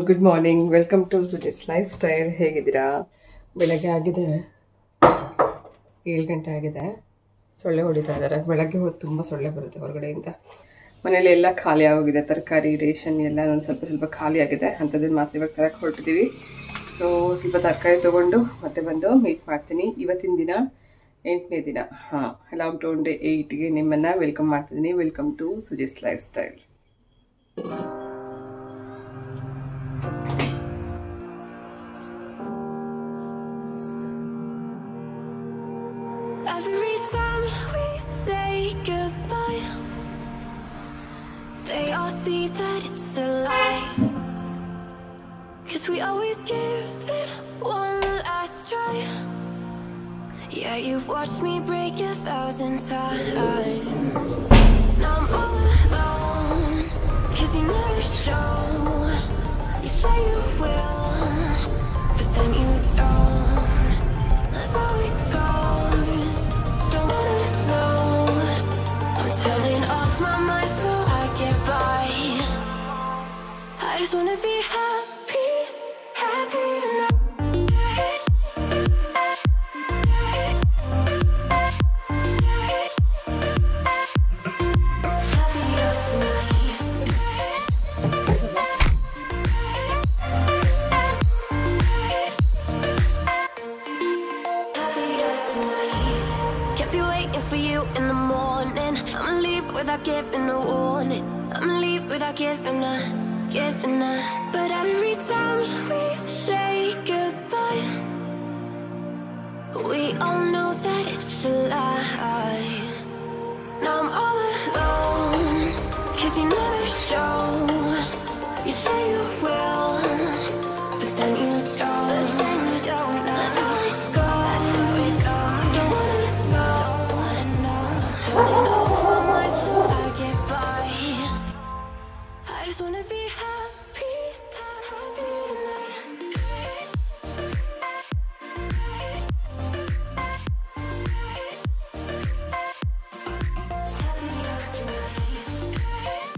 Good morning welcome to Suji's life style ಹೇಗಿದ್ದೀರಾ ಬೆಳಗ್ಗೆ ಆಗಿದೆ ಏಳು ಗಂಟೆ ಆಗಿದೆ ಸೊಳ್ಳೆ ಹೊಡಿತಾ ಇದ್ದಾರೆ ಬೆಳಗ್ಗೆ ಹೊತ್ತು ತುಂಬ ಸೊಳ್ಳೆ ಬರುತ್ತೆ ಹೊರಗಡೆಯಿಂದ ಮನೇಲಿ ಎಲ್ಲ ಖಾಲಿ ಆಗೋಗಿದೆ ತರಕಾರಿ ರೇಷನ್ ಎಲ್ಲ ಒಂದು ಸ್ವಲ್ಪ ಸ್ವಲ್ಪ ಖಾಲಿ ಆಗಿದೆ ಅಂಥದ್ದನ್ನು ಮಾತ್ರ ಇವಾಗ ತರಕ್ಕೆ ಹೊರಟಿದ್ದೀವಿ ಸೊ ಸ್ವಲ್ಪ ತರಕಾರಿ ತೊಗೊಂಡು ಮತ್ತೆ ಬಂದು ಮೀಟ್ ಮಾಡ್ತೀನಿ ಇವತ್ತಿನ ದಿನ ಎಂಟನೇ ದಿನ ಹಾಂ ಲಾಕ್ಡೌನ್ ಡೇ ಏಯ್ಟ್ಗೆ ನಿಮ್ಮನ್ನು ವೆಲ್ಕಮ್ ಮಾಡ್ತಿದ್ದೀನಿ welcome to Suji's life style Every time we say goodbye, they all see that it's a lie. Cause we always give it one last try. Yeah, you've watched me break a thousand times. Now I'm all alone. Cause you never show. You say you will, but then you don't. That's how it goes. Don't wanna know. I'm turning off my mind so I get by. I just wanna be happy, happy tonight. Happier tonight. happier tonight. Can't be waiting for you in the morning. I'ma leave without giving a warning. I'ma leave without giving a, giving a. But every time we say goodbye, we all know that it's a lie. Now I'm all alone, cause you never show. You say you will, but then you don't. That's how it goes. Don't wanna know. Turning off my mind so I get by. I just wanna be happy, happy tonight. Happier tonight.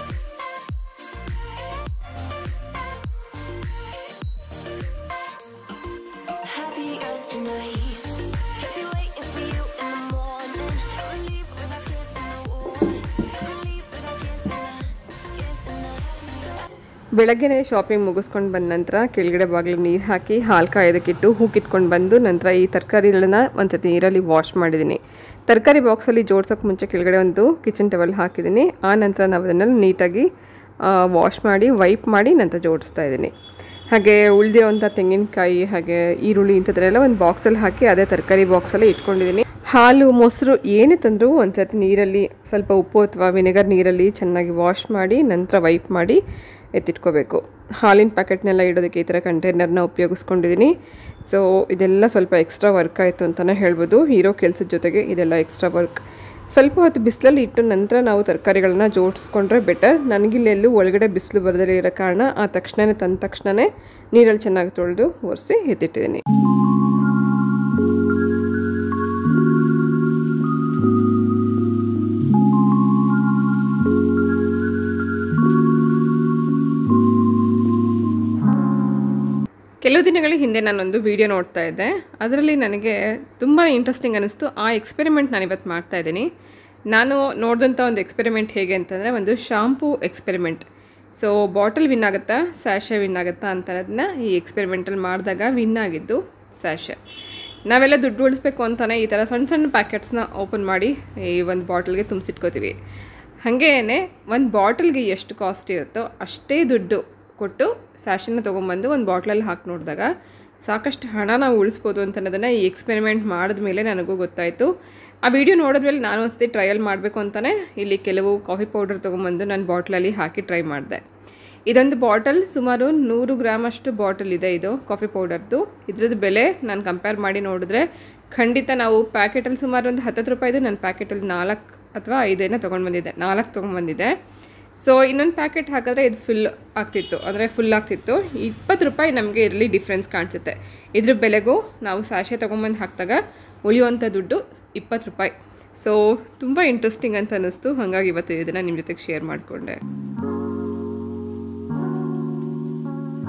happier tonight. Can't be waiting for you in the morning. I'ma leave without giving a warning. I'ma leave without giving a, giving a. ಬೆಳಗ್ಗೆನೆ shopping ಮುಗಿಸ್ಕೊಂಡು ಬಂದ ನಂತರ ಕೆಳಗಡೆ ಬಾಗಿಲಿಗೆ ನೀರು ಹಾಕಿ ಹಾಲು ಕಾಯೋದಕ್ಕಿಟ್ಟು ಹೂ ಕಿತ್ಕೊಂಡು ಬಂದು ನಂತರ ಈ ತರಕಾರಿಗಳನ್ನ ಒಂದ್ಸತಿ ನೀರಲ್ಲಿ ವಾಶ್ ಮಾಡಿದ್ದೀನಿ ತರಕಾರಿ ಬಾಕ್ಸಲ್ಲಿ ಜೋಡ್ಸೋಕೆ ಮುಂಚೆ ಕೆಳಗಡೆ ಒಂದು ಕಿಚನ್ ಟವೆಲ್ ಹಾಕಿದ್ದೀನಿ ಆ ನಂತರ ನಾವು ಅದನ್ನು ನೀಟಾಗಿ ವಾಶ್ ಮಾಡಿ ವೈಪ್ ಮಾಡಿ ನಂತರ ಜೋಡಿಸ್ತಾ ಇದ್ದೀನಿ ಹಾಗೆ ಉಳಿದಿರೋಂಥ ತೆಂಗಿನಕಾಯಿ ಹಾಗೆ ಈರುಳ್ಳಿ ಇಂಥದ್ದೆಲ್ಲ ಒಂದು ಬಾಕ್ಸಲ್ಲಿ ಹಾಕಿ ಅದೇ ತರಕಾರಿ ಬಾಕ್ಸಲ್ಲಿ ಇಟ್ಕೊಂಡಿದ್ದೀನಿ ಹಾಲು ಮೊಸರು ಏನೇ ತಂದರೂ ಒಂದ್ಸತಿ ನೀರಲ್ಲಿ ಸ್ವಲ್ಪ ಉಪ್ಪು ಅಥವಾ ವಿನೆಗರ್ ನೀರಲ್ಲಿ ಚೆನ್ನಾಗಿ ವಾಶ್ ಮಾಡಿ ನಂತರ ವೈಪ್ ಮಾಡಿ ಎತ್ತಿಟ್ಕೋಬೇಕು ಹಾಲಿನ ಪ್ಯಾಕೆಟ್ನೆಲ್ಲ ಇಡೋದಕ್ಕೆ ಈ ಥರ ಕಂಟೈನರ್ನ ಉಪಯೋಗಿಸ್ಕೊಂಡಿದ್ದೀನಿ ಸೊ ಇದೆಲ್ಲ ಸ್ವಲ್ಪ ಎಕ್ಸ್ಟ್ರಾ ವರ್ಕ್ ಆಯಿತು ಅಂತಲೇ ಹೇಳ್ಬೋದು ಇರೋ ಕೆಲಸದ ಜೊತೆಗೆ ಇದೆಲ್ಲ ಎಕ್ಸ್ಟ್ರಾ ವರ್ಕ್ ಸ್ವಲ್ಪ ಹೊತ್ತು ಬಿಸಿಲಲ್ಲಿ ಇಟ್ಟು ನಂತರ ನಾವು ತರಕಾರಿಗಳನ್ನ ಜೋಡಿಸ್ಕೊಂಡ್ರೆ ಬೆಟರ್ ನನಗಿಲ್ಲೆಲ್ಲೂ ಒಳಗಡೆ ಬಿಸಿಲು ಬರದೇ ಇರೋ ಕಾರಣ ಆ ತಕ್ಷಣವೇ ತಂದ ತಕ್ಷಣವೇ ನೀರಲ್ಲಿ ಚೆನ್ನಾಗಿ ತೊಳೆದು ಒರೆಸಿ ಎತ್ತಿಟ್ಟಿದ್ದೀನಿ ಕೆಲವು ದಿನಗಳ ಹಿಂದೆ ನಾನೊಂದು ವಿಡಿಯೋ ನೋಡ್ತಾ ಇದ್ದೆ ಅದರಲ್ಲಿ ನನಗೆ ತುಂಬಾ ಇಂಟ್ರೆಸ್ಟಿಂಗ್ ಅನ್ನಿಸ್ತು ಆ ಎಕ್ಸ್ಪೆರಿಮೆಂಟ್ ನಾನು ಇವತ್ತು ಮಾಡ್ತಾ ಇದ್ದೀನಿ ನಾನು ನೋಡಿದಂಥ ಒಂದು ಎಕ್ಸ್ಪೆರಿಮೆಂಟ್ ಹೇಗೆ ಅಂತಂದರೆ ಒಂದು shampoo experiment so bottle win ಆಗುತ್ತಾ ಸ್ಯಾಶೆ ವಿನ್ ಆಗುತ್ತಾ ಅಂತ ಅನ್ನೋದನ್ನ ಈ ಎಕ್ಸ್ಪೆರಿಮೆಂಟಲ್ಲಿ ಮಾಡಿದಾಗ ವಿನ್ ಆಗಿದ್ದು ಸ್ಯಾಶೆ ನಾವೆಲ್ಲ ದುಡ್ಡು ಉಳಿಸ್ಬೇಕು ಅಂತಲೇ ಈ ಥರ ಸಣ್ಣ ಸಣ್ಣ ಪ್ಯಾಕೆಟ್ಸ್ನ ಓಪನ್ ಮಾಡಿ ಈ ಒಂದು ಬಾಟಲ್ಗೆ ತುಂಬಿಸಿಟ್ಕೋತೀವಿ ಹಾಗೇನೆ ಒಂದು ಬಾಟಲ್ಗೆ ಎಷ್ಟು ಕಾಸ್ಟ್ ಇರುತ್ತೋ ಅಷ್ಟೇ ದುಡ್ಡು ಕೊಟ್ಟು ಸ್ಯಾಶನ್ನ ತೊಗೊಂಬಂದು ಒಂದು ಬಾಟ್ಲಲ್ಲಿ ಹಾಕಿ ನೋಡಿದಾಗ ಸಾಕಷ್ಟು ಹಣ ನಾವು ಉಳಿಸ್ಬೋದು ಅಂತ ಅನ್ನೋದನ್ನು ಈ ಎಕ್ಸ್ಪೆರಿಮೆಂಟ್ ಮಾಡಿದ ಮೇಲೆ ನನಗೂ ಗೊತ್ತಾಯಿತು ಆ ವಿಡಿಯೋ ನೋಡಿದ್ಮೇಲೆ ನಾನು ಒಂದ್ಸತಿ ಟ್ರಯಲ್ ಮಾಡಬೇಕು ಅಂತಲೇ ಇಲ್ಲಿ ಕೆಲವು ಕಾಫಿ ಪೌಡರ್ ತೊಗೊಂಬಂದು ನಾನು ಬಾಟ್ಲಲ್ಲಿ ಹಾಕಿ ಟ್ರೈ ಮಾಡಿದೆ ಇದೊಂದು ಬಾಟಲ್ ಸುಮಾರು ನೂರು ಗ್ರಾಮ್ ಅಷ್ಟು ಬಾಟಲ್ ಇದೆ ಇದು ಕಾಫಿ ಪೌಡರ್ದು ಇದ್ರದ್ದು ಬೆಲೆ ನಾನು ಕಂಪೇರ್ ಮಾಡಿ ನೋಡಿದ್ರೆ ಖಂಡಿತ ನಾವು ಪ್ಯಾಕೆಟಲ್ಲಿ ಸುಮಾರು ಒಂದು ಹತ್ತತ್ತು ರೂಪಾಯಿದು ನನ್ನ ಪ್ಯಾಕೆಟಲ್ಲಿ ನಾಲ್ಕು ಅಥವಾ ಐದೇನ ತೊಗೊಂಡು ಬಂದಿದ್ದೆ ನಾಲ್ಕು ತೊಗೊಂಡ್ಬಂದಿದ್ದೆ ಸೊ ಇನ್ನೊಂದು ಪ್ಯಾಕೆಟ್ ಹಾಕಿದ್ರೆ ಇದು ಫುಲ್ ಆಗ್ತಿತ್ತು ಅಂದರೆ ಫುಲ್ ಆಗ್ತಿತ್ತು ಇಪ್ಪತ್ತು ರೂಪಾಯಿ ನಮಗೆ ಇದರಲ್ಲಿ ಡಿಫ್ರೆನ್ಸ್ ಕಾಣಿಸುತ್ತೆ ಇದ್ರ ಬೆಲೆಗೂ ನಾವು ಸ್ಯಾಶೆ ತೊಗೊಂಬಂದು ಹಾಕಿದಾಗ ಉಳಿಯುವಂಥ ದುಡ್ಡು ಇಪ್ಪತ್ತು ರೂಪಾಯಿ ಸೊ ತುಂಬ ಇಂಟ್ರೆಸ್ಟಿಂಗ್ ಅಂತ ಅನ್ನಿಸ್ತು ಹಾಗಾಗಿ ಇವತ್ತು ಇದನ್ನು ನಿಮ್ಮ ಜೊತೆಗೆ ಶೇರ್ ಮಾಡಿಕೊಂಡೆ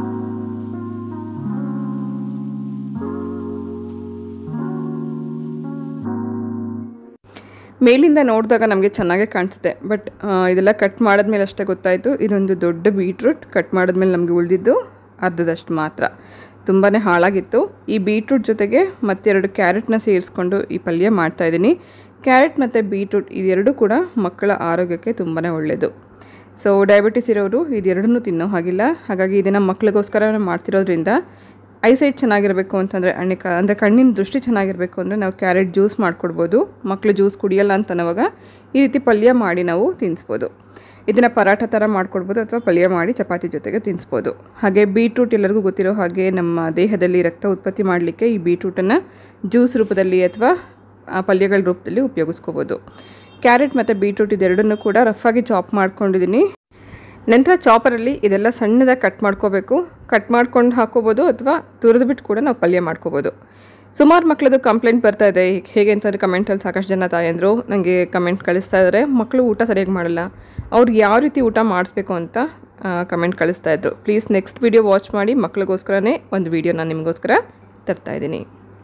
ಮೇಲಿಂದ ನೋಡಿದಾಗ ನಮಗೆ ಚೆನ್ನಾಗೇ ಕಾಣಿಸುತ್ತೆ ಬಟ್ ಇದೆಲ್ಲ ಕಟ್ ಮಾಡಿದ್ಮೇಲೆ ಅಷ್ಟೇ ಗೊತ್ತಾಯಿತು ಇದೊಂದು ದೊಡ್ಡ ಬೀಟ್ರೂಟ್ ಕಟ್ ಮಾಡಿದ್ಮೇಲೆ ನಮಗೆ ಉಳಿದಿದ್ದು ಅರ್ಧದಷ್ಟು ಮಾತ್ರ ತುಂಬಾ ಹಾಳಾಗಿತ್ತು ಈ ಬೀಟ್ರೂಟ್ ಜೊತೆಗೆ ಮತ್ತೆರಡು ಕ್ಯಾರೆಟ್ನ ಸೇರಿಸ್ಕೊಂಡು ಈ ಪಲ್ಯ ಮಾಡ್ತಾಯಿದ್ದೀನಿ ಕ್ಯಾರೆಟ್ ಮತ್ತು ಬೀಟ್ರೂಟ್ ಇದೆರಡೂ ಕೂಡ ಮಕ್ಕಳ ಆರೋಗ್ಯಕ್ಕೆ ತುಂಬಾ ಒಳ್ಳೆಯದು ಸೊ ಡಯಾಬಿಟಿಸ್ ಇರೋರು ಇದೆರಡನ್ನೂ ತಿನ್ನೋ ಹಾಗಿಲ್ಲ ಹಾಗಾಗಿ ಇದನ್ನು ಮಕ್ಳಿಗೋಸ್ಕರ ಮಾಡ್ತಿರೋದ್ರಿಂದ ಐಸೈಟ್ ಚೆನ್ನಾಗಿರಬೇಕು ಅಂತಂದರೆ ಅಣ್ಣೆ ಕ ಅಂದರೆ ಕಣ್ಣಿನ ದೃಷ್ಟಿ ಚೆನ್ನಾಗಿರಬೇಕು ಅಂದರೆ ನಾವು ಕ್ಯಾರೆಟ್ ಜ್ಯೂಸ್ ಮಾಡಿಕೊಡ್ಬೋದು ಮಕ್ಕಳು ಜ್ಯೂಸ್ ಕುಡಿಯಲ್ಲ ಅಂತನವಾಗ ಈ ರೀತಿ ಪಲ್ಯ ಮಾಡಿ ನಾವು ತಿನ್ನಿಸ್ಬೋದು ಇದನ್ನು ಪರಾಠ ಥರ ಮಾಡ್ಕೊಡ್ಬೋದು ಅಥವಾ ಪಲ್ಯ ಮಾಡಿ ಚಪಾತಿ ಜೊತೆಗೆ ತಿನ್ನಿಸ್ಬೋದು ಹಾಗೆ ಬೀಟ್ರೂಟ್ ಎಲ್ಲರಿಗೂ ಗೊತ್ತಿರೋ ಹಾಗೆ ನಮ್ಮ ದೇಹದಲ್ಲಿ ರಕ್ತ ಉತ್ಪತ್ತಿ ಮಾಡಲಿಕ್ಕೆ ಈ ಬೀಟ್ರೂಟನ್ನು ಜ್ಯೂಸ್ ರೂಪದಲ್ಲಿ ಅಥವಾ ಆ ಪಲ್ಯಗಳ ರೂಪದಲ್ಲಿ ಉಪಯೋಗಿಸ್ಕೋಬೋದು ಕ್ಯಾರೆಟ್ ಮತ್ತು ಬೀಟ್ರೂಟ್ ಇದೆರಡನ್ನೂ ಕೂಡ ರಫಾಗಿ ಚಾಪ್ ಮಾಡ್ಕೊಂಡಿದ್ದೀನಿ ನಂತರ ಚಾಪರಲ್ಲಿ ಇದೆಲ್ಲ ಸಣ್ಣದಾಗಿ ಕಟ್ ಮಾಡ್ಕೋಬೇಕು ಕಟ್ ಮಾಡ್ಕೊಂಡು ಹಾಕೋಬೋದು ಅಥವಾ ತುರಿದ್ಬಿಟ್ಟು ಕೂಡ ನಾವು ಪಲ್ಯ ಮಾಡ್ಕೋಬೋದು ಸುಮಾರು ಮಕ್ಕಳದು ಕಂಪ್ಲೇಂಟ್ ಬರ್ತಾ ಇದೆ ಹೇಗೆ ಅಂತಂದರೆ ಕಮೆಂಟಲ್ಲಿ ಸಾಕಷ್ಟು ಜನ ತಾಯಂದರು ನನಗೆ ಕಮೆಂಟ್ ಕಳಿಸ್ತಾ ಇದ್ದಾರೆ ಮಕ್ಕಳು ಊಟ ಸರಿಯಾಗಿ ಮಾಡಲ್ಲ ಅವ್ರಿಗೆ ಯಾವ ರೀತಿ ಊಟ ಮಾಡಿಸ್ಬೇಕು ಅಂತ ಕಮೆಂಟ್ ಕಳಿಸ್ತಾ ಇದ್ರು ಪ್ಲೀಸ್ ನೆಕ್ಸ್ಟ್ ವೀಡಿಯೋ ವಾಚ್ ಮಾಡಿ ಮಕ್ಳಿಗೋಸ್ಕರನೇ ಒಂದು ವೀಡಿಯೋ ನಾನು ನಿಮಗೋಸ್ಕರ ತರ್ತಾ ಇದ್ದೀನಿ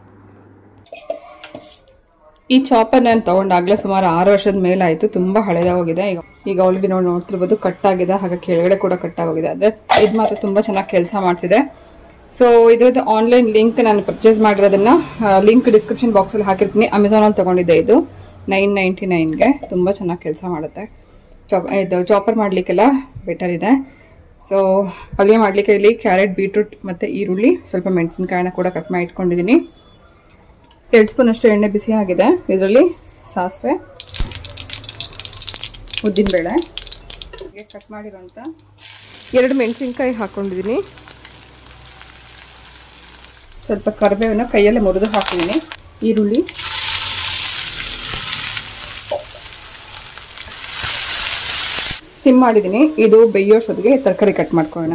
ಈ ಚಾಪರ್ ನಾನು ತೊಗೊಂಡಾಗಲೇ ಸುಮಾರು ಆರು ವರ್ಷದ ಮೇಲಾಯಿತು ತುಂಬ ಹಳೆದಾಗೋಗಿದೆ ಈಗ ಈಗ ಆಲ್ರೆಡಿ ನೋಡಿ ನೋಡ್ತಿರ್ಬೋದು ಕಟ್ ಆಗಿದೆ ಹಾಗೆ ಕೆಳಗಡೆ ಕೂಡ ಕಟ್ ಆಗೋಗಿದೆ ಅಂದರೆ ಇದು ಮಾತ್ರ ತುಂಬ ಚೆನ್ನಾಗಿ ಕೆಲಸ ಮಾಡ್ತಿದೆ ಸೊ ಇದ್ರದ್ದು ಆನ್ಲೈನ್ ಲಿಂಕ್ ನಾನು ಪರ್ಚೇಸ್ ಮಾಡಿರೋದನ್ನ ಲಿಂಕ್ ಡಿಸ್ಕ್ರಿಪ್ಷನ್ ಬಾಕ್ಸಲ್ಲಿ ಹಾಕಿರ್ತೀನಿ ಅಮೆಝಾನಲ್ಲಿ ತೊಗೊಂಡಿದ್ದೆ ಇದು ನೈನ್ ನೈಂಟಿ ನೈನ್ಗೆ ತುಂಬ ಚೆನ್ನಾಗಿ ಕೆಲಸ ಮಾಡುತ್ತೆ ಚಾಪ್ ಇದು ಚಾಪರ್ ಮಾಡಲಿಕ್ಕೆಲ್ಲ ಬೆಟರ್ ಇದೆ ಸೊ ಪಲ್ಯ ಮಾಡಲಿಕ್ಕೆ ಇಲ್ಲಿ ಕ್ಯಾರೆಟ್ ಬೀಟ್ರೂಟ್ ಮತ್ತು ಈರುಳ್ಳಿ ಸ್ವಲ್ಪ ಮೆಣಸಿನ್ಕಾಯಿನ ಕೂಡ ಕಟ್ ಮಾಡಿ ಇಟ್ಕೊಂಡಿದ್ದೀನಿ ಎರಡು ಸ್ಪೂನ್ ಅಷ್ಟು ಎಣ್ಣೆ ಬಿಸಿ ಆಗಿದೆ ಇದರಲ್ಲಿ ಸಾಸಿವೆ ಉದ್ದಿನಬೇಳೆ ಕಟ್ ಮಾಡಿರೋಂಥ ಎರಡು ಮೆಣಸಿನ್ಕಾಯಿ ಹಾಕ್ಕೊಂಡಿದ್ದೀನಿ ಸ್ವಲ್ಪ ಕರಿಬೇವನ್ನ ಕೈಯಲ್ಲೇ ಮುರಿದು ಹಾಕಿದ್ದೀನಿ ಈರುಳ್ಳಿ ಸಿಮ್ ಮಾಡಿದ್ದೀನಿ ಇದು ಬೇಯೋಷ್ಟೊತ್ತಿಗೆ ತರಕಾರಿ ಕಟ್ ಮಾಡ್ಕೊಳ್ಳೋಣ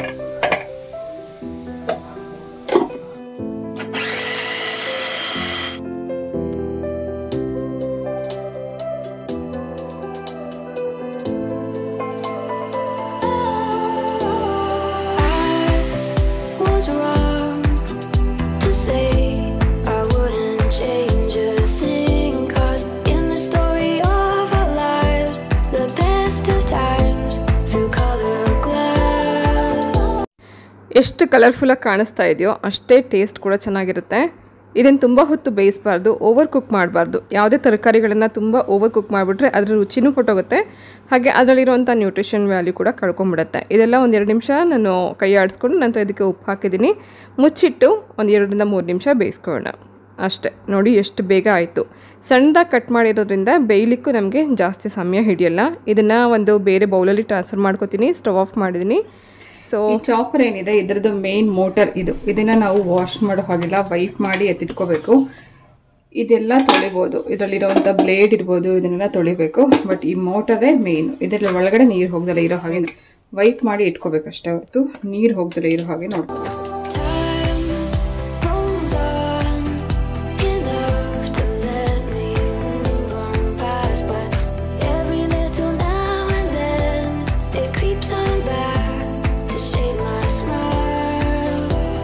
was wrong to say I wouldn't change a thing. Cause in the story of our lives, the best of times through color glass. ಎಷ್ಟು ಕಲರ್ಫುಲ್ಲಾಗಿ ಕಾಣಿಸ್ತಾ ಇದೆಯೋ ಅಷ್ಟೇ ಟೇಸ್ಟ್ ಕೂಡ ಚೆನ್ನಾಗಿರುತ್ತೆ ಇದನ್ನು ತುಂಬ ಹೊತ್ತು ಬೇಯಿಸಬಾರ್ದು ಓವರ್ ಕುಕ್ ಮಾಡಬಾರ್ದು ಯಾವುದೇ ತರಕಾರಿಗಳನ್ನು ತುಂಬ ಓವರ್ ಕುಕ್ ಮಾಡಿಬಿಟ್ರೆ ಅದರ ರುಚಿನೂ ಹೊಟ್ಟೋಗುತ್ತೆ ಹಾಗೆ ಅದರಲ್ಲಿರುವಂಥ ನ್ಯೂಟ್ರಿಷನ್ ವ್ಯಾಲ್ಯೂ ಕೂಡ ಕಳ್ಕೊಂಬಿಡುತ್ತೆ ಇದೆಲ್ಲ ಒಂದು ಎರಡು ನಿಮಿಷ ನಾನು ಕೈ ಆಡಿಸ್ಕೊಂಡು ನಂತರ ಇದಕ್ಕೆ ಉಪ್ಪು ಹಾಕಿದ್ದೀನಿ ಮುಚ್ಚಿಟ್ಟು ಒಂದು ಎರಡರಿಂದ ಮೂರು ನಿಮಿಷ ಬೇಯಿಸ್ಕೊಳ್ಳೋಣ ಅಷ್ಟೇ ನೋಡಿ ಎಷ್ಟು ಬೇಗ ಆಯಿತು ಸಣ್ಣದಾಗಿ ಕಟ್ ಮಾಡಿರೋದ್ರಿಂದ ಬೇಯಲಿಕ್ಕೂ ನಮಗೆ ಜಾಸ್ತಿ ಸಮಯ ಹಿಡಿಯಲ್ಲ ಇದನ್ನು ಒಂದು ಬೇರೆ ಬೌಲಲ್ಲಿ ಟ್ರಾನ್ಸ್ಫರ್ ಮಾಡ್ಕೋತೀನಿ ಸ್ಟವ್ ಆಫ್ ಮಾಡಿದ್ದೀನಿ ಸೊ ಈ ಚಾಪರ್ ಏನಿದೆ ಇದರದ್ದು ಮೇನ್ ಮೋಟರ್ ಇದು ಇದನ್ನ ನಾವು ವಾಶ್ ಮಾಡೋ ಹಾಗಿಲ್ಲ ವೈಪ್ ಮಾಡಿ ಎತ್ತಿಟ್ಕೋಬೇಕು ಇದೆಲ್ಲ ತೊಳಿಬೋದು ಇದರಲ್ಲಿರುವಂಥ ಬ್ಲೇಡ್ ಇರ್ಬೋದು ಇದನ್ನೆಲ್ಲ ತೊಳಿಬೇಕು ಬಟ್ ಈ ಮೋಟರೇ ಮೇನ್ ಇದರಲ್ಲಿ ಒಳಗಡೆ ನೀರು ಹೋಗ್ದಲ್ಲ ಇರೋ ಹಾಗೆ ವೈಪ್ ಮಾಡಿ ಇಟ್ಕೋಬೇಕು ಅಷ್ಟೇ ಹೊರತು ನೀರು ಹೋಗ್ದಲ್ಲ ಇರೋ ಹಾಗೆ ನೋಡ್ಕೋಬೇಕು Time rolls on enough to let me move on past, but every little now and then it creeps on back to shade my smile.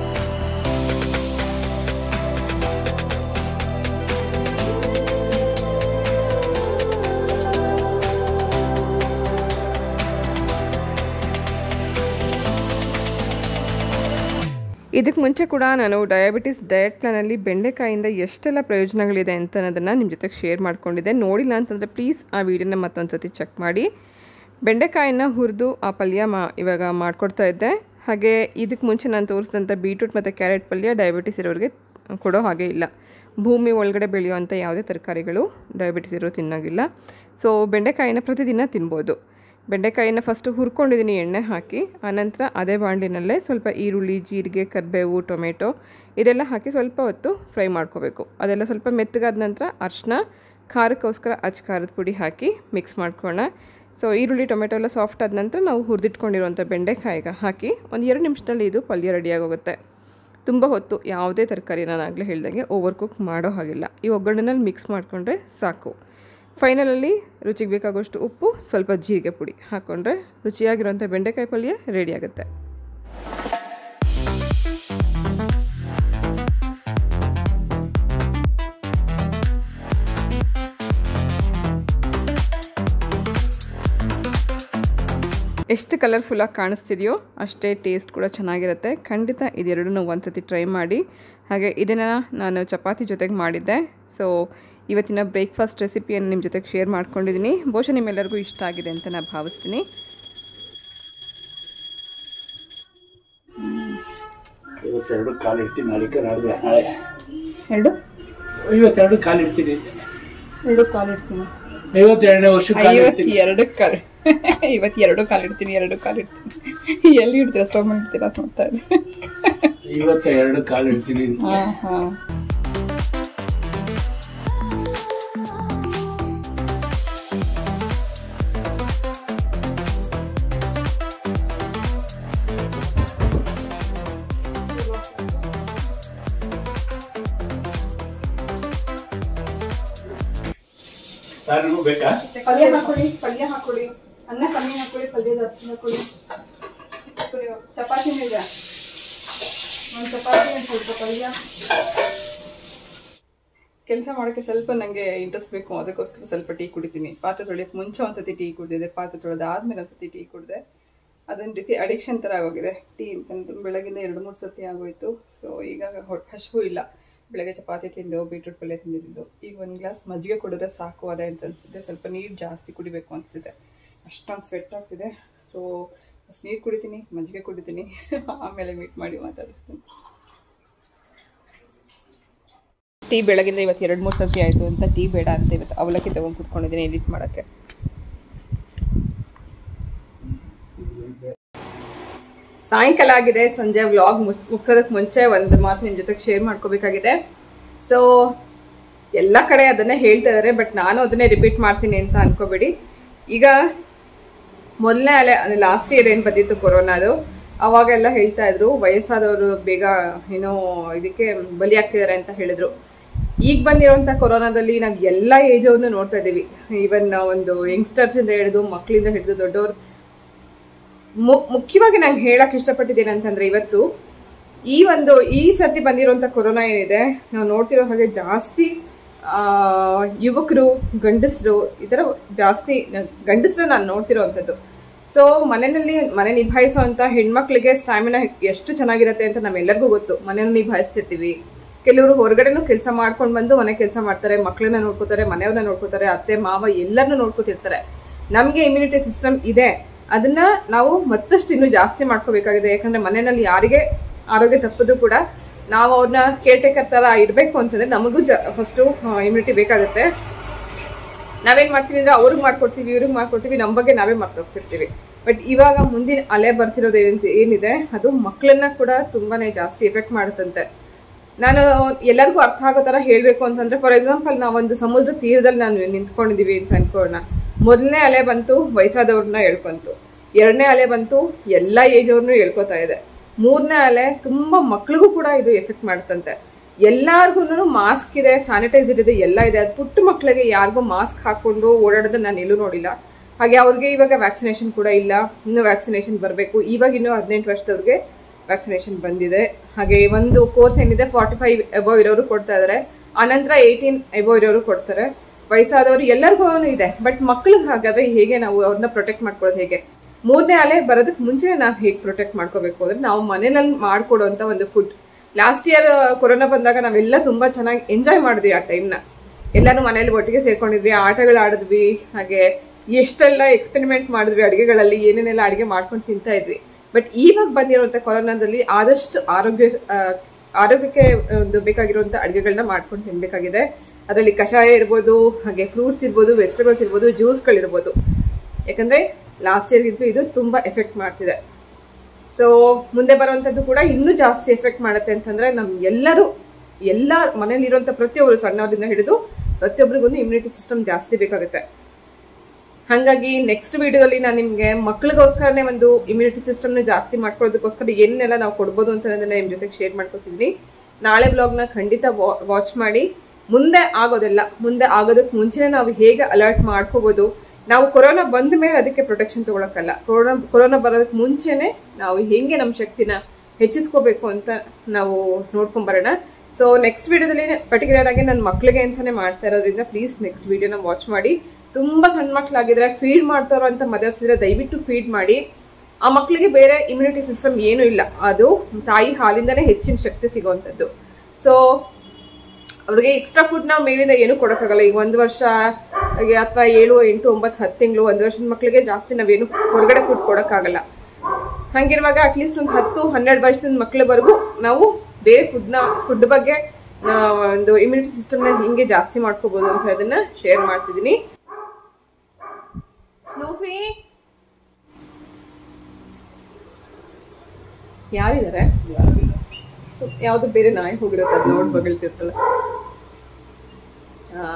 ಇದಕ್ಕೆ ಮುಂಚೆ ಕೂಡ ನಾನು ಡಯಾಬಿಟಿಸ್ ಡಯಟ್ ಪ್ಲಾನಲ್ಲಿ ಬೆಂಡೆಕಾಯಿಂದ ಎಷ್ಟೆಲ್ಲ ಪ್ರಯೋಜನಗಳಿದೆ ಅಂತ ಅನ್ನೋದನ್ನು ನಿಮ್ಮ ಜೊತೆಗೆ ಶೇರ್ ಮಾಡ್ಕೊಂಡಿದ್ದೆ ನೋಡಿಲ್ಲ ಅಂತಂದರೆ ಪ್ಲೀಸ್ ಆ ವಿಡಿಯೋನ ಮತ್ತೊಂದು ಸತಿ ಚೆಕ್ ಮಾಡಿ ಬೆಂಡೆಕಾಯಿನ ಹುರಿದು ಆ ಪಲ್ಯ ಮಾ ಇವಾಗ ಮಾಡ್ಕೊಡ್ತಾ ಇದ್ದೆ ಹಾಗೆ ಇದಕ್ಕೆ ಮುಂಚೆ ನಾನು ತೋರಿಸಿದಂಥ ಬೀಟ್ರೂಟ್ ಮತ್ತು ಕ್ಯಾರೆಟ್ ಪಲ್ಯ ಡಯಾಬಿಟಿಸ್ ಇರೋರಿಗೆ ಕೊಡೋ ಹಾಗೆ ಇಲ್ಲ ಭೂಮಿ ಒಳಗಡೆ ಬೆಳೆಯುವಂಥ ಯಾವುದೇ ತರಕಾರಿಗಳು ಡಯಾಬಿಟಿಸ್ ಇರೋ ತಿನ್ನೋಗಿಲ್ಲ ಸೊ ಬೆಂಡೆಕಾಯಿನ ಪ್ರತಿದಿನ ತಿನ್ಬೋದು ಬೆಂಡೆಕಾಯಿನ ಫಸ್ಟು ಹುರ್ಕೊಂಡಿದ್ದೀನಿ ಎಣ್ಣೆ ಹಾಕಿ ಆನಂತರ ಅದೇ ಬಾಣಲಿನಲ್ಲೇ ಸ್ವಲ್ಪ ಈರುಳ್ಳಿ ಜೀರಿಗೆ ಕರಿಬೇವು ಟೊಮೆಟೊ ಇದೆಲ್ಲ ಹಾಕಿ ಸ್ವಲ್ಪ ಹೊತ್ತು ಫ್ರೈ ಮಾಡ್ಕೋಬೇಕು ಅದೆಲ್ಲ ಸ್ವಲ್ಪ ಮೆತ್ತಗಾದ ನಂತರ ಅರಿಶಿನ ಖಾರಕ್ಕೋಸ್ಕರ ಅಚ್ಚ ಖಾರದ ಪುಡಿ ಹಾಕಿ ಮಿಕ್ಸ್ ಮಾಡ್ಕೊಳ್ಳೋಣ ಸೊ ಈರುಳ್ಳಿ ಟೊಮೆಟೊ ಎಲ್ಲ ಸಾಫ್ಟ್ ಆದ ನಂತರ ನಾವು ಹುರಿದಿಟ್ಕೊಂಡಿರುವಂಥ ಬೆಂಡೆಕಾಯಿಗೆ ಹಾಕಿ ಒಂದು ಎರಡು ನಿಮಿಷದಲ್ಲಿ ಇದು ಪಲ್ಯ ರೆಡಿಯಾಗೋಗುತ್ತೆ ತುಂಬ ಹೊತ್ತು ಯಾವುದೇ ತರಕಾರಿ ನಾನು ಆಗಲೇ ಹೇಳ್ದಂಗೆ ಓವರ್ ಕುಕ್ ಮಾಡೋ ಹಾಗಿಲ್ಲ ಈ ಒಗ್ಗರಣೆನಲ್ಲಿ ಮಿಕ್ಸ್ ಮಾಡಿಕೊಂಡ್ರೆ ಸಾಕು ಫೈನಲಲ್ಲಿ ರುಚಿಗೆ ಬೇಕಾಗುವಷ್ಟು ಉಪ್ಪು ಸ್ವಲ್ಪ ಜೀರಿಗೆ ಪುಡಿ ಹಾಕ್ಕೊಂಡ್ರೆ ರುಚಿಯಾಗಿರೋಂಥ ಬೆಂಡೆಕಾಯಿ ಪಲ್ಯ ರೆಡಿ ಆಗುತ್ತೆ ಎಷ್ಟು ಕಲರ್ಫುಲ್ಲಾಗಿ ಕಾಣಿಸ್ತಿದೆಯೋ ಅಷ್ಟೇ ಟೇಸ್ಟ್ ಕೂಡ ಚೆನ್ನಾಗಿರುತ್ತೆ ಖಂಡಿತ ಇದೆರಡನ್ನೂ ಒಂದ್ಸತಿ ಟ್ರೈ ಮಾಡಿ ಹಾಗೆ ಇದನ್ನು ನಾನು ಚಪಾತಿ ಜೊತೆಗೆ ಮಾಡಿದ್ದೆ ಸೊ ಇವತ್ತಿನ ಬ್ರೇಕ್ಫಾಸ್ಟ್ ರೆಸಿಪಿಯನ್ನು ನಿಮ್ಮ ಜೊತೆಗೆ ಶೇರ್ ಮಾಡ್ಕೊಂಡಿದ್ದೀನಿ ಬಹುಶಃ ನಿಮ್ಮೆಲ್ಲರಿಗೂ ಇಷ್ಟ ಆಗಿದೆ ಅಂತ ನಾನು ಭಾವಿಸ್ತೀನಿ ಐವತ್ತೆರಡು ಕಾಲು ಇಡ್ತೀನಿ ನಾಳಿಕೆ ನಾಳೆ ನಾಳೆ ಎರಡು ಐವತ್ತೆರಡು ಕಾಲು ಇಡ್ತೀನಿ ಎರಡು ಕಾಲು ಇಡ್ತೀನಿ ಐವತ್ತೆರಡನೇ ವರ್ಷ ಕಾಲು ಇಡ್ತೀನಿ ಎರಡು ಕಾಲು ಇವತ್ತು ಎರಡು ಕಾಲು ಇಡ್ತೀನಿ ಎರಡು ಕಾಲು ಇಡ್ತೀನಿ ಎಲ್ಲಿ ಇಡ್ತೀರಾ ಸ್ಟವ್ ಮಾಡಿ ಇಡ್ತೀರಾ ಅಂತ ನೋಡ್ತಾ ಇದ್ದೆ ಐವತ್ತೆರಡು ಕಾಲು ಇಡ್ತೀನಿ ಹಾಂ ಹಾಂ ಸರ್ ನಿಮಗೂ ಬೇಕಾ ಪಲ್ಯ ಹಾಕೊಳ್ಳಿ ಪಲ್ಯ ಹಾಕೊಳ್ಳಿ ಅನ್ನ ಕಮ್ಮಿ ಹಾಕೊಳ್ಳಿ ಪಲ್ಯ ಜಾಸ್ತಿ ಹಾಕೊಳ್ಳಿ ಹಾಕೊಳ್ಳಿ. ಚಪಾತಿ ಮೇಲೆ ಒಂದು ಚಪಾತಿ ಒಂದು ಸ್ವಲ್ಪ ಪಲ್ಯ ಕೆಲಸ ಮಾಡೋಕ್ಕೆ ಸ್ವಲ್ಪ ನನಗೆ ಇಂಟ್ರೆಸ್ಟ್ ಬೇಕು ಅದಕ್ಕೋಸ್ಕರ ಸ್ವಲ್ಪ ಟೀ ಕುಡಿತೀನಿ ಪಾತ್ರೆ ತೊಳೆಯೋಕ್ಕೆ ಮುಂಚೆ ಒಂದ್ಸತಿ ಟೀ ಕುಡಿದಿದೆ ಪಾತ್ರೆ ತೊಳೆದಾದ್ಮೇಲೆ ಒಂದ್ಸತಿ ಟೀ ಕುಡಿದೆ ಅದೊಂದು ರೀತಿ ಅಡಿಕ್ಷನ್ ಥರ ಆಗೋಗಿದೆ ಟೀ ಅಂತಂದು ಬೆಳಗಿಂದ ಎರಡು ಮೂರು ಸತಿ ಆಗೋಯ್ತು ಸೊ ಈಗ ಹೊಟ್ಟೆ ಹಸಿವು ಇಲ್ಲ ಬೆಳಗ್ಗೆ ಚಪಾತಿ ತಿಂದು ಬೀಟ್ರೂಟ್ ಪಲ್ಯ ತಿಂದಿದ್ದು ಈಗ ಒಂದು ಗ್ಲಾಸ್ ಮಜ್ಜಿಗೆ ಕುಡಿದ್ರೆ ಸಾಕು ಅದೇ ಅಂತ ಅನಿಸುತ್ತೆ ಸ್ವಲ್ಪ ನೀರು ಜಾಸ್ತಿ ಕುಡಿಬೇಕು ಅನಿಸುತ್ತೆ ಅಷ್ಟೊಂದು ಸ್ವೆಟ್ ಆಗ್ತಿದೆ ಸೊ ನೀರು ಕುಡಿತೀನಿ ಮಜ್ಜಿಗೆ ಕುಡಿತೀನಿ ಆಮೇಲೆ ಮೀಟ್ ಮಾಡಿ ಮಾತಾಡಿಸ್ತೀನಿ ಟೀ ಬೆಳಗಿಂದ ಇವತ್ತು ಎರಡು ಮೂರು ಸತಿ ಆಯಿತು ಅಂತ ಟೀ ಬೇಡ ಅಂತ ಇವತ್ತು ಅವಲಕ್ಕಿ ತೊಗೊಂಡು ಕೂತ್ಕೊಂಡಿದ್ದೀನಿ ಎಡಿಟ್ ಮಾಡೋಕ್ಕೆ ಸಾಯಂಕಾಲ ಆಗಿದೆ ಸಂಜೆ ವ್ಲಾಗ್ ಮುಗಿಸೋದಕ್ಕೆ ಮುಂಚೆ ಒಂದು ಮಾತು ನಿಮ್ಮ ಜೊತೆಗೆ ಶೇರ್ ಮಾಡ್ಕೋಬೇಕಾಗಿದೆ ಸೊ ಎಲ್ಲ ಕಡೆ ಅದನ್ನೇ ಹೇಳ್ತಾ ಇದ್ದಾರೆ ಬಟ್ ನಾನು ಅದನ್ನೇ ರಿಪೀಟ್ ಮಾಡ್ತೀನಿ ಅಂತ ಅನ್ಕೋಬೇಡಿ ಈಗ ಮೊದಲನೇ ಅಲೆ ಅಂದರೆ ಲಾಸ್ಟ್ ಇಯರ್ ಏನು ಬಂದಿತ್ತು ಕೊರೋನಾದು ಅವಾಗೆಲ್ಲ ಹೇಳ್ತಾ ಇದ್ರು ವಯಸ್ಸಾದವರು ಬೇಗ ಏನೋ ಇದಕ್ಕೆ ಬಲಿ ಆಗ್ತಿದ್ದಾರೆ ಅಂತ ಹೇಳಿದ್ರು ಈಗ ಬಂದಿರೋಂಥ ಕೊರೋನಾದಲ್ಲಿ ನಾವು ಎಲ್ಲ ಏಜ್ ಅವ್ರನ್ನೂ ನೋಡ್ತಾ ಇದ್ದೀವಿ ಈವನ್ ಒಂದು ಯಂಗ್ಸ್ಟರ್ಸಿಂದ ಹಿಡಿದು ಮಕ್ಕಳಿಂದ ಹಿಡಿದು ದೊಡ್ಡವ್ರು ಮು- ಮುಖ್ಯವಾಗಿ ನಾನು ಹೇಳಕ್ ಇಷ್ಟಪಟ್ಟಿದ್ದೇನೆ ಅಂತಂದ್ರೆ ಇವತ್ತು ಈ ಒಂದು ಈ ಸರ್ತಿ ಬಂದಿರುವಂತ ಕೊರೋನಾ ಏನಿದೆ ನಾವು ನೋಡ್ತಿರೋ ಹಾಗೆ ಜಾಸ್ತಿ ಆ, ಯುವಕರು ಗಂಡಸರು ಈ ಥರ ಜಾಸ್ತಿ ಗಂಡಸರು ನಾನು ನೋಡ್ತಿರೋವಂಥದ್ದು ಸೊ ಮನೆಯಲ್ಲಿ ಮನೆ ನಿಭಾಯಿಸುವಂತ ಹೆಣ್ಮಕ್ಳಿಗೆ ಸ್ಟ್ಯಾಮಿನಾ ಎಷ್ಟು ಚೆನ್ನಾಗಿರುತ್ತೆ ಅಂತ ನಮ್ಮೆಲ್ಲರಿಗೂ ಗೊತ್ತು ಮನೆಯನ್ನು ನಿಭಾಯಿಸ್ತಿರ್ತೀವಿ ಕೆಲವರು ಹೊರಗಡೆನೂ ಕೆಲಸ ಮಾಡ್ಕೊಂಡು ಬಂದು ಮನೆ ಕೆಲಸ ಮಾಡ್ತಾರೆ ಮಕ್ಕಳನ್ನ ನೋಡ್ಕೋತಾರೆ ಮನೆಯವ್ರನ್ನ ನೋಡ್ಕೋತಾರೆ ಅತ್ತೆ ಮಾವ ಎಲ್ಲರನ್ನೂ ನೋಡ್ಕೋತಿರ್ತಾರೆ ನಮಗೆ ಇಮ್ಯುನಿಟಿ ಸಿಸ್ಟಮ್ ಇದೆ ಅದನ್ನ ನಾವು ಮತ್ತಷ್ಟು ಇನ್ನೂ ಜಾಸ್ತಿ ಮಾಡ್ಕೋಬೇಕಾಗಿದೆ ಯಾಕಂದ್ರೆ ಮನೆಯಲ್ಲಿ ಯಾರಿಗೆ ಆರೋಗ್ಯ ತಪ್ಪಿದ್ರು ಕೂಡ ನಾವು ಅವ್ರನ್ನ ಕೇರ್ ಟೇಕರ್ ಥರ ಇರಬೇಕು ಅಂತಂದ್ರೆ ನಮಗೂ ಜ ಫಸ್ಟು ಇಮ್ಯುನಿಟಿ ಬೇಕಾಗುತ್ತೆ ನಾವೇನ್ ಮಾಡ್ತೀವಿ ಅಂದ್ರೆ ಅವ್ರಿಗೆ ಮಾಡ್ಕೊಡ್ತೀವಿ ಇವ್ರಿಗೆ ಮಾಡ್ಕೊಡ್ತೀವಿ ನಮ್ಮ ಬಗ್ಗೆ ನಾವೇ ಮರ್ತೋಗ್ತಿರ್ತೀವಿ ಬಟ್ ಇವಾಗ ಮುಂದಿನ ಅಲೆ ಬರ್ತಿರೋದು ಏನ್ ಏನಿದೆ ಅದು ಮಕ್ಕಳನ್ನ ಕೂಡ ತುಂಬಾನೇ ಜಾಸ್ತಿ ಎಫೆಕ್ಟ್ ಮಾಡುತ್ತಂತೆ ನಾನು ಎಲ್ಲರಿಗೂ ಅರ್ಥ ಆಗೋ ಥರ ಹೇಳಬೇಕು ಅಂತಂದ್ರೆ ಫಾರ್ ಎಕ್ಸಾಂಪಲ್ ನಾವೊಂದು ಸಮುದ್ರ ತೀರದಲ್ಲಿ ನಾನು ನಿಂತ್ಕೊಂಡಿದೀವಿ ಅಂತ ಅನ್ಕೊಳ್ಳೋಣ ಮೊದಲನೇ ಅಲೆ ಬಂತು ವಯಸ್ಸಾದವ್ರನ್ನ ಹೇಳ್ಕೊಂತು ಎರಡನೇ ಅಲೆ ಬಂತು ಎಲ್ಲ ಏಜ್ ಅವ್ರನ್ನೂ ಹೇಳ್ಕೊತಾ ಇದೆ ಮೂರನೇ ಅಲೆ ತುಂಬಾ ಮಕ್ಳಿಗೂ ಕೂಡ ಇದು ಎಫೆಕ್ಟ್ ಮಾಡುತ್ತಂತೆ ಎಲ್ಲಾರ್ಗು ಮಾಸ್ಕ್ ಇದೆ ಸ್ಯಾನಿಟೈಸರ್ ಇದೆ ಎಲ್ಲ ಇದೆ ಅದು ಪುಟ್ಟ ಮಕ್ಕಳಿಗೆ ಯಾರಿಗೂ ಮಾಸ್ಕ್ ಹಾಕೊಂಡು ಓಡಾಡೋದನ್ನ ನಾನು ಎಲ್ಲೂ ನೋಡಿಲ್ಲ ಹಾಗೆ ಅವ್ರಿಗೆ ಇವಾಗ ವ್ಯಾಕ್ಸಿನೇಷನ್ ಕೂಡ ಇಲ್ಲ ಇನ್ನು ವ್ಯಾಕ್ಸಿನೇಷನ್ ಬರಬೇಕು ಇವಾಗ ಇನ್ನು ಹದಿನೆಂಟು ವರ್ಷದವ್ರಿಗೆ ವ್ಯಾಕ್ಸಿನೇಷನ್ ಬಂದಿದೆ ಹಾಗೆ ಒಂದು ಕೋರ್ಸ್ ಏನಿದೆ ಫಾರ್ಟಿ ಫೈವ್ ಎಬೋ ಇರೋರು ಕೊಡ್ತಾ ಇದ್ದಾರೆ ಆನಂತರ ಏಯ್ಟೀನ್ ಎಬೋ ಇರೋರು ಕೊಡ್ತಾರೆ ವಯಸ್ಸಾದವರು ಎಲ್ಲರಿಗೂ ಇದೆ ಬಟ್ ಮಕ್ಳಿಗೆ ಹಾಗಾದ್ರೆ ಹೇಗೆ ನಾವು ಅವ್ರನ್ನ ಪ್ರೊಟೆಕ್ಟ್ ಮಾಡ್ಕೊಳ್ಳೋದು ಹೇಗೆ ಮೂರನೇ ಅಲೆ ಬರೋದಕ್ಕೆ ಮುಂಚೆ ನಾವು ಹೇಗೆ ಪ್ರೊಟೆಕ್ಟ್ ಮಾಡ್ಕೋಬೇಕು ಅಂದ್ರೆ ನಾವು ಮನೆಯಲ್ಲಿ ಮಾಡ್ಕೊಡುವಂಥ ಒಂದು ಫುಡ್ ಲಾಸ್ಟ್ ಇಯರ್ ಕೊರೋನಾ ಬಂದಾಗ ನಾವೆಲ್ಲ ತುಂಬಾ ಚೆನ್ನಾಗಿ ಎಂಜಾಯ್ ಮಾಡಿದ್ವಿ ಆ ಟೈಮ್ನ ಎಲ್ಲಾನು ಮನೇಲಿ ಒಟ್ಟಿಗೆ ಸೇರ್ಕೊಂಡಿದ್ವಿ ಆಟಗಳು ಆಡಿದ್ವಿ ಹಾಗೆ ಎಷ್ಟೆಲ್ಲ ಎಕ್ಸ್ಪೆರಿಮೆಂಟ್ ಮಾಡಿದ್ವಿ ಅಡುಗೆಗಳಲ್ಲಿ ಏನೇನೆಲ್ಲ ಅಡುಗೆ ಮಾಡ್ಕೊಂಡು ತಿಂತಾ ಇದ್ವಿ ಬಟ್ ಇವಾಗ ಬಂದಿರುವಂಥ ಕೊರೋನಾದಲ್ಲಿ ಆದಷ್ಟು ಆರೋಗ್ಯ ಆ, ಆರೋಗ್ಯಕ್ಕೆ ಒಂದು ಬೇಕಾಗಿರುವಂಥ ಅಡುಗೆಗಳನ್ನ ಮಾಡ್ಕೊಂಡು ತಿನ್ಬೇಕಾಗಿದೆ ಅದರಲ್ಲಿ ಕಷಾಯ ಇರ್ಬೋದು ಹಾಗೆ ಫ್ರೂಟ್ಸ್ ಇರ್ಬೋದು ವೆಜಿಟೇಬಲ್ಸ್ ಇರ್ಬೋದು ಜ್ಯೂಸ್ಗಳಿರ್ಬೋದು ಯಾಕಂದ್ರೆ ಲಾಸ್ಟ್ ಇಯರ್ಗಿಂತೂ ಇದು ತುಂಬಾ ಎಫೆಕ್ಟ್ ಮಾಡ್ತಿದೆ ಸೊ ಮುಂದೆ ಬರುವಂಥದ್ದು ಕೂಡ ಇನ್ನೂ ಜಾಸ್ತಿ ಎಫೆಕ್ಟ್ ಮಾಡುತ್ತೆ ಅಂತಂದ್ರೆ ನಮ್ ಎಲ್ಲರೂ ಎಲ್ಲ ಮನೇಲಿರುವಂಥ ಪ್ರತಿಯೊಬ್ಬರು ಸಣ್ಣವರಿಂದ ಹಿಡಿದು ಪ್ರತಿಯೊಬ್ಬರಿಗೂ ಇಮ್ಯುನಿಟಿ ಸಿಸ್ಟಮ್ ಜಾಸ್ತಿ ಬೇಕಾಗುತ್ತೆ ಹಾಗಾಗಿ ನೆಕ್ಸ್ಟ್ ವಿಡಿಯೋದಲ್ಲಿ ನಾನು ನಿಮಗೆ ಮಕ್ಳಿಗೋಸ್ಕರನೇ ಒಂದು ಇಮ್ಯುನಿಟಿ ಸಿಸ್ಟಮ್ನ ಜಾಸ್ತಿ ಮಾಡ್ಕೊಳ್ಳೋದಕ್ಕೋಸ್ಕರ ಏನೆಲ್ಲ ನಾವು ಕೊಡ್ಬೋದು ಅಂತ ನಿಮ್ಮ ಜೊತೆಗೆ ಶೇರ್ ಮಾಡ್ಕೊತಿದ್ವಿ ನಾಳೆ ಬ್ಲಾಗ್ನ ಖಂಡಿತ ವಾಚ್ ಮಾಡಿ ಮುಂದೆ ಆಗೋದೆಲ್ಲ ಮುಂದೆ ಆಗೋದಕ್ಕೆ ಮುಂಚೆನೇ ನಾವು ಹೇಗೆ ಅಲರ್ಟ್ ಮಾಡ್ಕೋಬೋದು ನಾವು ಕೊರೋನಾ ಬಂದ ಮೇಲೆ ಅದಕ್ಕೆ ಪ್ರೊಟೆಕ್ಷನ್ ತಗೊಳಕ್ಕಲ್ಲ ಕೊರೋನಾ ಕೊರೋನಾ ಬರೋದಕ್ಕೆ ಮುಂಚೆನೆ ನಾವು ಹೆಂಗೆ ನಮ್ಮ ಶಕ್ತಿನ ಹೆಚ್ಚಿಸ್ಕೋಬೇಕು ಅಂತ ನಾವು ನೋಡ್ಕೊಂಬರೋಣ ಸೊ ನೆಕ್ಸ್ಟ್ ವಿಡಿಯೋದಲ್ಲಿ ಪರ್ಟಿಕ್ಯುಲರ್ ಆಗಿ ನನ್ನ ಮಕ್ಕಳಿಗೆ ಅಂತಾನೆ ಮಾಡ್ತಾ ಇರೋದ್ರಿಂದ ಪ್ಲೀಸ್ ನೆಕ್ಸ್ಟ್ ವಿಡಿಯೋನ ವಾಚ್ ಮಾಡಿ ತುಂಬ ಸಣ್ಣ ಮಕ್ಕಳಾಗಿದ್ರೆ ಫೀಡ್ ಮಾಡ್ತಾರೋ ಅಂತ ಮದರ್ಸ್ ಇದ್ರೆ ದಯವಿಟ್ಟು ಫೀಡ್ ಮಾಡಿ ಆ ಮಕ್ಕಳಿಗೆ ಬೇರೆ ಇಮ್ಯುನಿಟಿ ಸಿಸ್ಟಮ್ ಏನೂ ಇಲ್ಲ ಅದು ತಾಯಿ ಹಾಲಿಂದನೇ ಹೆಚ್ಚಿನ ಶಕ್ತಿ ಸಿಗೋವಂಥದ್ದು ಸೊ ಅವ್ರಿಗೆ ಎಕ್ಸ್ಟ್ರಾ ಫುಡ್ ನಾವು ಮೇಲಿಂದ ಏನೂ ಕೊಡೋಕ್ಕಾಗಲ್ಲ ಈಗ ಒಂದು ವರ್ಷ ಅಥವಾ ಏಳು ಎಂಟು ಒಂಬತ್ತು ಹತ್ತು ತಿಂಗಳು ಒಂದು ವರ್ಷದ ಮಕ್ಕಳಿಗೆ ಜಾಸ್ತಿ ನಾವೇನು ಹೊರಗಡೆ ಫುಡ್ ಕೊಡೋಕ್ಕಾಗಲ್ಲ ಹಂಗಿರುವಾಗ ಅಟ್ಲೀಸ್ಟ್ ಒಂದು ಹತ್ತು ಹನ್ನೆರಡು ವರ್ಷದ ಮಕ್ಕಳವರೆಗೂ ನಾವು ಬೇರೆ ಫುಡ್ನ ಫುಡ್ ಬಗ್ಗೆ ಆ, ಒಂದು ಇಮ್ಯುನಿಟಿ ಸಿಸ್ಟಮ್ನ ಹಿಂಗೆ ಜಾಸ್ತಿ ಮಾಡ್ಕೋಬೋದು ಅಂತ ಅದನ್ನ ಶೇರ್ ಮಾಡ್ತಿದ್ದೀನಿ ಸ್ನೂಫಿ ಯಾರಿದ್ದಾರೆ ಸೊ ಯಾವುದು ಬೇರೆ ನಾಯಿ ಹೋಗಿರುತ್ತೆ ಅದು ನೋಡಿ ಬಗಳ್ತಿರ್ತಲ್ಲ ಆ,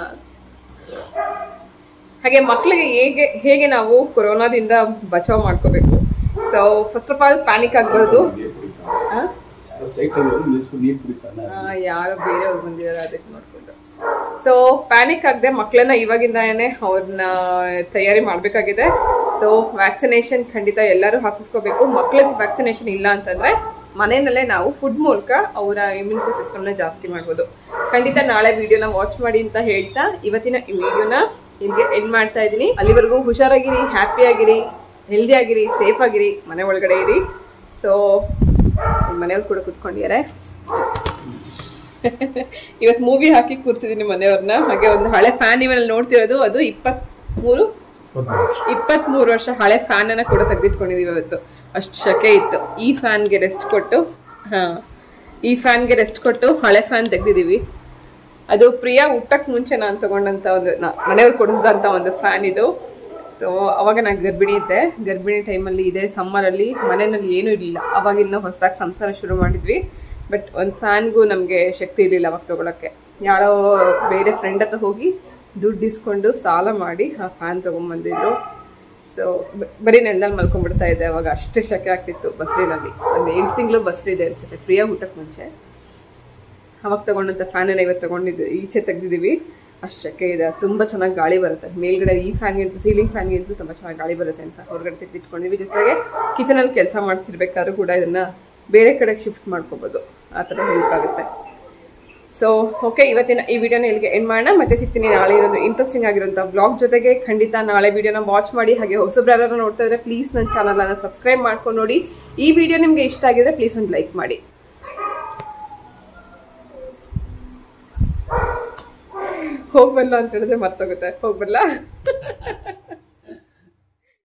ಹಾಗೆ ಮಕ್ಕಳಿಗೆ ಹೇಗೆ ಹೇಗೆ ನಾವು ಕೊರೋನಾದಿಂದ ಬಚಾವ್ ಮಾಡ್ಕೋಬೇಕು so first of all panic ಆಗಬಾರ್ದು ಸೈಕಲ್ ನಿಲ್ಸ್ಕೊಂಡು ನೀರು ಕುಡಿತಾನೆ ಯಾರೋ ಬೇರೆಯವ್ರು ಬಂದಿದ್ದಾರೆ ಅದಕ್ಕೆ ನೋಡ್ಕೊಂಡು ಸೊ ಪ್ಯಾನಿಕ್ ಆಗದೆ ಮಕ್ಕಳನ್ನ ಇವಾಗಿಂದಾನೇ ಅವ್ರನ್ನ ತಯಾರಿ ಮಾಡಬೇಕಾಗಿದೆ ಸೊ ವ್ಯಾಕ್ಸಿನೇಷನ್ ಖಂಡಿತ ಎಲ್ಲರೂ ಹಾಕಿಸ್ಕೋಬೇಕು ಮಕ್ಳಿಗೆ ವ್ಯಾಕ್ಸಿನೇಷನ್ ಇಲ್ಲ ಅಂತಂದ್ರೆ ಮನೆಯಲ್ಲೇ ನಾವು ಫುಡ್ ಮೂಲಕ ಅವರ ಇಮ್ಯುನಿಟಿ ಸಿಸ್ಟಮ್ನ ಜಾಸ್ತಿ ಮಾಡ್ಬೋದು ಖಂಡಿತ ನಾಳೆ ವಿಡಿಯೋನ ವಾಚ್ ಮಾಡಿ ಅಂತ ಹೇಳ್ತಾ ಇವತ್ತಿನ ಈ ವಿಡಿಯೋನ ಇಲ್ಲಿಗೆ ಎಂಡ್ ಮಾಡ್ತಾ ಇದ್ದೀನಿ ಅಲ್ಲಿವರೆಗೂ ಹುಷಾರಾಗಿರಿ ಹ್ಯಾಪಿ ಆಗಿರಿ ಹೆಲ್ದಿ ಆಗಿರಿ ಸೇಫ್ ಆಗಿರಿ ಮನೆ ಒಳಗಡೆ ಇರಿ ಸೊ ಮನೆಯವ್ರು ಕೂಡ ಕುತ್ಕೊಂಡಿದ್ದಾರೆ ಇವತ್ತು ಮೂವಿ ಹಾಕಿ ಕೂರ್ಸಿದೀನಿ ಮನೆಯವ್ರನ್ನ ಹಾಗೆ ಒಂದು ಹಳೆ ಫ್ಯಾನ್ ಇವೆಲ್ಲ ನೋಡ್ತಿರೋದು ಅದು ಇಪ್ಪತ್ತ್ ಮೂರು ಇಪ್ಪತ್ತ್ ಮೂರು ವರ್ಷ ಹಳೆ ಫ್ಯಾನ್ ಅನ್ನ ಕೂಡ ತೆಗೆದಿಟ್ಕೊಂಡಿದೀವಿ ಇವತ್ತು ಅಷ್ಟು ಶಕೆ ಇತ್ತು ಈ ಫ್ಯಾನ್ಗೆ ರೆಸ್ಟ್ ಕೊಟ್ಟು ಹಾ ಈ ಫ್ಯಾನ್ಗೆ ರೆಸ್ಟ್ ಕೊಟ್ಟು ಹಳೆ ಫ್ಯಾನ್ ತೆಗ್ದಿದೀವಿ ಅದು ಪ್ರಿಯಾ ಊಟಕ್ಕೆ ಮುಂಚೆ ನಾನು ತಗೊಂಡಂತ ಒಂದು ನಾ- ಮನೆಯವ್ರು ಕೊಡಿಸ್ದಂತ ಒಂದು ಫ್ಯಾನ್ ಇದು ಸೊ ಅವಾಗ ನಾನು ಗರ್ಭಿಣಿ ಇದ್ದೆ ಗರ್ಭಿಣಿ ಟೈಮಲ್ಲಿ ಇದೆ ಸಮ್ಮರಲ್ಲಿ ಮನೆಯಲ್ಲಿ ಏನೂ ಇರಲಿಲ್ಲ ಅವಾಗಿನ್ನ ಹೊಸದಾಗಿ ಸಂಸಾರ ಶುರು ಮಾಡಿದ್ವಿ ಬಟ್ ಒಂದು ಫ್ಯಾನ್ಗೂ ನಮಗೆ ಶಕ್ತಿ ಇರಲಿಲ್ಲ ಅವಾಗ ತೊಗೊಳಕ್ಕೆ ಯಾರೋ ಬೇರೆ ಫ್ರೆಂಡ್ ಹತ್ರ ಹೋಗಿ ದುಡ್ಡು ಇಸ್ಕೊಂಡು ಸಾಲ ಮಾಡಿ ಆ ಫ್ಯಾನ್ ತೊಗೊಂಬಂದಿದ್ರು ಸೊ ಬರೀ ನೆಲದಲ್ಲಿ ಮಲ್ಕೊಂಡ್ಬಿಡ್ತಾ ಇದ್ದೆ ಅವಾಗ ಅಷ್ಟೇ ಶಕೆ ಆಗ್ತಿತ್ತು ಬಸ್ರಿನಲ್ಲಿ ಒಂದು ಎಂಟು ತಿಂಗಳು ಬಸ್ರಿ ಇದೆ ಅನ್ಸುತ್ತೆ ಪ್ರಿಯಾ ಊಟಕ್ಕೆ ಮುಂಚೆ ಅವಾಗ ತಗೊಂಡಂಥ ಫ್ಯಾನನ್ನು ಇವತ್ತು ತಗೊಂಡಿದ್ದು ಈಚೆ ತೆಗ್ದಿದ್ದೀವಿ ಅಷ್ಟು ಶೆಕೆ ಇದೆ ತುಂಬ ಚೆನ್ನಾಗಿ ಗಾಳಿ ಬರುತ್ತೆ ಮೇಲ್ಗಡೆ ಈ ಫ್ಯಾನ್ಗಿಂತ ಸೀಲಿಂಗ್ ಫ್ಯಾನ್ಗಿಂತ ತುಂಬ ಚೆನ್ನಾಗಿ ಗಾಳಿ ಬರುತ್ತೆ ಅಂತ ಹೊರಗಡೆ ತೆಗೆದಿಟ್ಕೊಂಡಿವಿ ಜೊತೆಗೆ ಕಿಚನಲ್ಲಿ ಕೆಲಸ ಮಾಡ್ತಿರ್ಬೇಕಾದ್ರೂ ಕೂಡ ಇದನ್ನು ಬೇರೆ ಕಡೆಗೆ ಶಿಫ್ಟ್ ಮಾಡ್ಕೋಬೋದು ಆ ಥರ ಹೆಲ್ಪ್ ಆಗುತ್ತೆ ಸೊ ಓಕೆ ಇವತ್ತಿನ ಈ ವಿಡಿಯೋನ ಇಲ್ಲಿಗೆ ಎಂಡ್ ಮಾಡೋಣ ಮತ್ತೆ ಸಿಗ್ತೀನಿ ನಾಳೆ ಇರೋದು ಇಂಟ್ರೆಸ್ಟಿಂಗ್ ಆಗಿರೋಂಥ ಬ್ಲಾಗ್ ಜೊತೆಗೆ ಖಂಡಿತ ನಾಳೆ ವಿಡಿಯೋನ ವಾಚ್ ಮಾಡಿ ಹಾಗೆ ಹೊಸಬ್ರು ಯಾರು ನೋಡ್ತಾ ಇದ್ರೆ ಪ್ಲೀಸ್ ನನ್ನ ಚಾನಲನ್ನು ಸಬ್ಸ್ಕ್ರೈಬ್ ಮಾಡ್ಕೊಂಡು ನೋಡಿ ಈ ವಿಡಿಯೋ ನಿಮಗೆ ಇಷ್ಟ ಆಗಿದ್ರೆ ಪ್ಲೀಸ್ ಒಂದು ಲೈಕ್ ಮಾಡಿ ಹೋಗ್ಬಲ್ಲ ಅಂತ ಹೇಳಿದ್ರೆ ಮರ್ತೋಗುತ್ತೆ ಹೋಗ್ಬಲ್ಲ